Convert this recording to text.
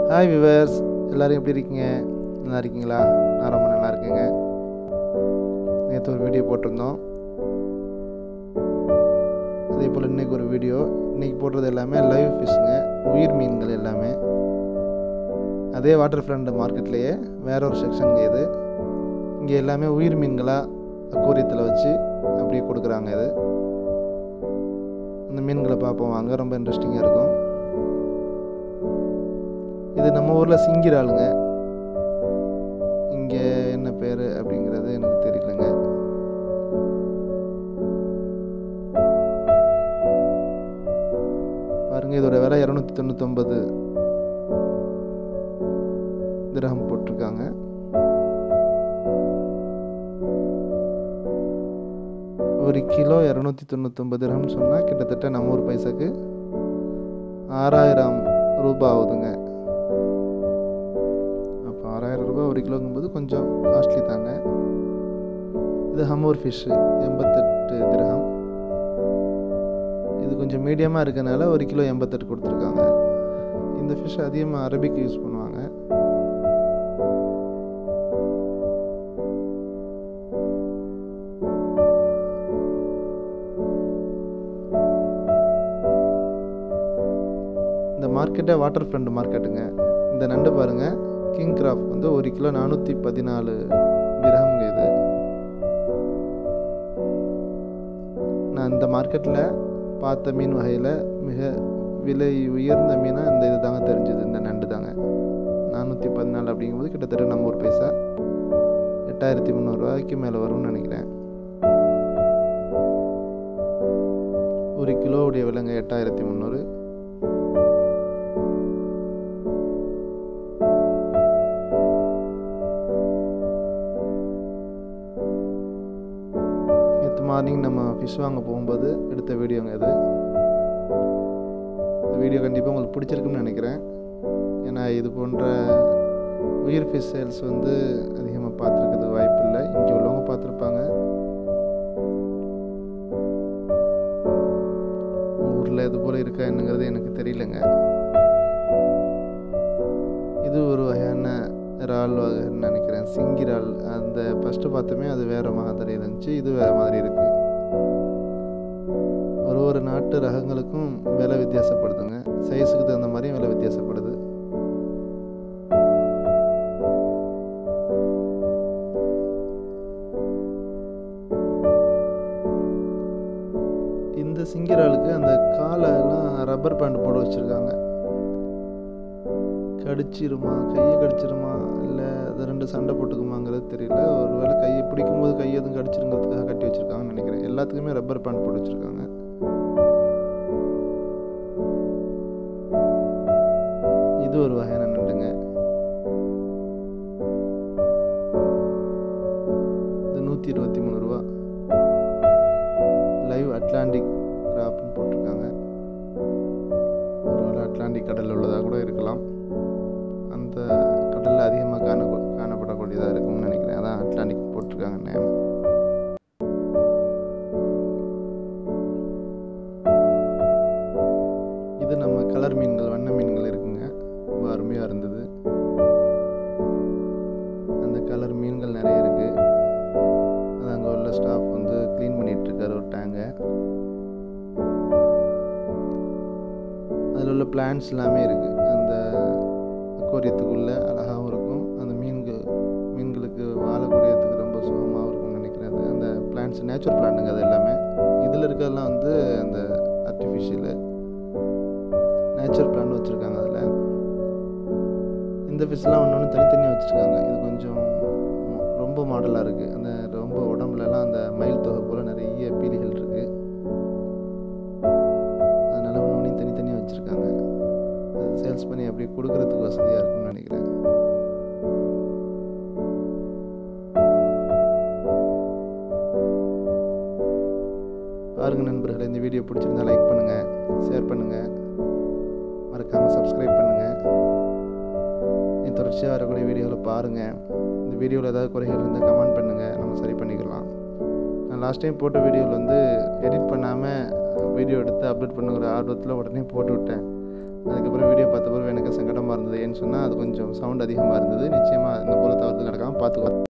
hi viewers எல்லோரும் எப்படி இருக்கீங்க நல்லா இருக்கீங்களா நான் ரொம்ப நல்லா இருக்கேங்க நேற்று ஒரு வீடியோ போட்டிருந்தோம் அதே போல் இன்றைக்கி ஒரு வீடியோ இன்றைக்கி போடுறது எல்லாமே லைவ் ஃபிஷ்ஷுங்க உயிர் மீன்கள் எல்லாமே அதே வாட்டர் ஃப்ரண்ட் மார்க்கெட்லேயே வேற ஒரு செக்ஷனுங்க இது இங்கே எல்லாமே உயிர் மீன்களாக அக்கோரியத்தில் வச்சு அப்படியே கொடுக்குறாங்க இது அந்த மீன்களை பார்ப்போம் வாங்க ரொம்ப இன்ட்ரெஸ்டிங்காக இருக்கும் இது நம்ம ஊரில் சிங்கிராளுங்க இங்கே என்ன பேர் அப்படிங்கிறது எனக்கு தெரியலங்க பாருங்க இதோட விலை இரநூத்தி தொண்ணூத்தொம்பது திரகம் போட்டிருக்காங்க ஒரு கிலோ இரநூத்தி தொண்ணூத்தொம்பது திரகம் சொன்னால் கிட்டத்தட்ட நம்ம ஊர் பைசாக்கு ஆறாயிரம் ரூபாய் ஆகுதுங்க அப்போ ஆறாயிரம் ரூபாய் ஒரு கிலோங்கும்போது கொஞ்சம் காஸ்ட்லி தாங்க இது ஹமூர் ஃபிஷ்ஷு எண்பத்தெட்டு திரகம் இது கொஞ்சம் மீடியமாக இருக்கனால ஒரு கிலோ எண்பத்தெட்டு கொடுத்துருக்காங்க இந்த ஃபிஷ் அதிகமாக அரபிக்கு யூஸ் பண்ணுவாங்க இந்த மார்க்கெட்டே வாட்டர் ஃப்ரண்ட் மார்க்கெட்டுங்க இந்த நண்டு பாருங்கள் கிங் கிராப் வந்து ஒரு கிலோ நானூற்றி பதினாலு திரகம்ங்க இது நான் இந்த மார்க்கெட்டில் பார்த்த மீன் வகையில் மிக விலை உயர்ந்த மீனாக இந்த இது தாங்க தெரிஞ்சது இந்த நண்டு தாங்க நானூற்றி பதினாலு அப்படிங்கும்போது கிட்டத்தட்ட நம்ம ஒரு பைசா எட்டாயிரத்தி முந்நூறுரூவாய்க்கு மேலே வரும்னு நினைக்கிறேன் ஒரு கிலோவுடைய விலைங்க எட்டாயிரத்தி முந்நூறு நேற்று மார்னிங் நம்ம ஃபிஷ் வாங்க போகும்போது எடுத்த வீடியோங்க இது இந்த வீடியோ கண்டிப்பாக உங்களுக்கு பிடிச்சிருக்குன்னு நினைக்கிறேன் ஏன்னா இது போன்ற உயிர் ஃபிஷ் சேல்ஸ் வந்து அதிகமாக பார்த்துருக்கிறது வாய்ப்பு இல்லை இங்கே உள்ளவங்க பார்த்துருப்பாங்க ஊரில் இது போல் இருக்கா என்னங்கிறது எனக்கு தெரியலங்க இது ஒரு வகையான இறால் வகைன்னு நினைக்கிறேன் சிங்கி இறால் அந்த ஃபஸ்ட்டு பார்த்தோமே அது வேறு மாதிரி இருந்துச்சு இது வேறு மாதிரி இருக்குது ஒரு ஒரு நாட்டு ரகங்களுக்கும் விலை வித்தியாசப்படுதுங்க சைஸுக்கு தகுந்த மாதிரியும் விலை வித்தியாசப்படுது இந்த சிங்கிராளுக்கு அந்த காலை எல்லாம் ரப்பர் பேண்ட் போட்டு வச்சுருக்காங்க கடிச்சிருமா கையை கடிச்சிருமா இல்லை அது ரெண்டு சண்டை போட்டுக்குமாங்கிறது தெரியல ஒரு வேளை கையை பிடிக்கும்போது கை எதுவும் கடிச்சிருங்கிறதுக்காக கட்டி வச்சுருக்காங்கன்னு நினைக்கிறேன் எல்லாத்துக்குமே ரப்பர் பேண்ட் போட்டு வச்சுருக்காங்க இது ஒரு வகையான நண்டுங்க இது நூற்றி இருபத்தி மூணு ரூபா லைவ் அட்லாண்டிக் கிராப்னு போட்டிருக்காங்க ஒருவேளை அட்லாண்டிக் கடலில் உள்ளதாக கூட இருக்கலாம் அந்த கடலில் அதிகமாக காண காணப்படக்கூடியதாக இருக்கும்னு நினைக்கிறேன் அதான் அட்லாண்டிக் போட்டிருக்காங்க நேம் இது நம்ம கலர் மீன்கள் வண்ண மீன்கள் இருக்குங்க ரொம்ப அருமையாக இருந்தது அந்த கலர் மீன்கள் நிறைய இருக்குது அது அங்கே உள்ள ஸ்டாஃப் வந்து க்ளீன் பண்ணிகிட்டு இருக்காரு ஒரு டேங்கை அதில் உள்ள பிளான்ஸ் எல்லாமே இருக்குது அந்த அக்வாரியத்துக்குள்ளே அழகாகவும் இருக்கும் அந்த மீன்கள் மீன்களுக்கு வாழக்கூடியதுக்கு ரொம்ப சுகமாகவும் இருக்கும்னு நினைக்கிறேன் அது அந்த பிளான்ஸ் நேச்சுரல் பிளான்ட்டுங்க அது எல்லாமே இதில் இருக்கிறதெல்லாம் வந்து அந்த ஆர்டிஃபிஷியலு நேச்சுரல் பிளான் வச்சுருக்காங்க அதில் இந்த ஃபிஷ்லாம் ஒன்று ஒன்று தனித்தனியாக வச்சுருக்காங்க இது கொஞ்சம் ரொம்ப மாடலாக இருக்குது அந்த ரொம்ப உடம்புலலாம் அந்த மயில் தொகை போல் நிறைய பீலிகள் இருக்குது அதனால் ஒன்று ஒன்றையும் தனித்தனியாக வச்சுருக்காங்க அது சேல்ஸ் பண்ணி அப்படியே கொடுக்கறதுக்கு வசதியாக இருக்கும்னு நினைக்கிறேன் பாருங்க நண்பர்களே இந்த வீடியோ பிடிச்சிருந்தா லைக் பண்ணுங்கள் ஷேர் பண்ணுங்கள் மறக்காமல் சப்ஸ்கிரைப் பண்ணுங்கள் நீ தொடர்ச்சியாக வரக்கூடிய வீடியோவில் பாருங்கள் இந்த வீடியோவில் ஏதாவது குறைகள் இருந்தால் கமெண்ட் பண்ணுங்கள் நம்ம சரி பண்ணிக்கலாம் நான் லாஸ்ட் டைம் போட்ட வீடியோவில் வந்து எடிட் பண்ணாமல் வீடியோ எடுத்து அப்லோட் பண்ணுங்கிற ஆர்வத்தில் உடனே போட்டு விட்டேன் அதுக்கப்புறம் வீடியோ பார்த்த பிறகு எனக்கு சங்கடமாக இருந்தது ஏன்னு சொன்னால் அது கொஞ்சம் சவுண்ட் அதிகமாக இருந்தது நிச்சயமாக இந்த போல் தவறுதல் நடக்காமல் பார்த்துக்கோ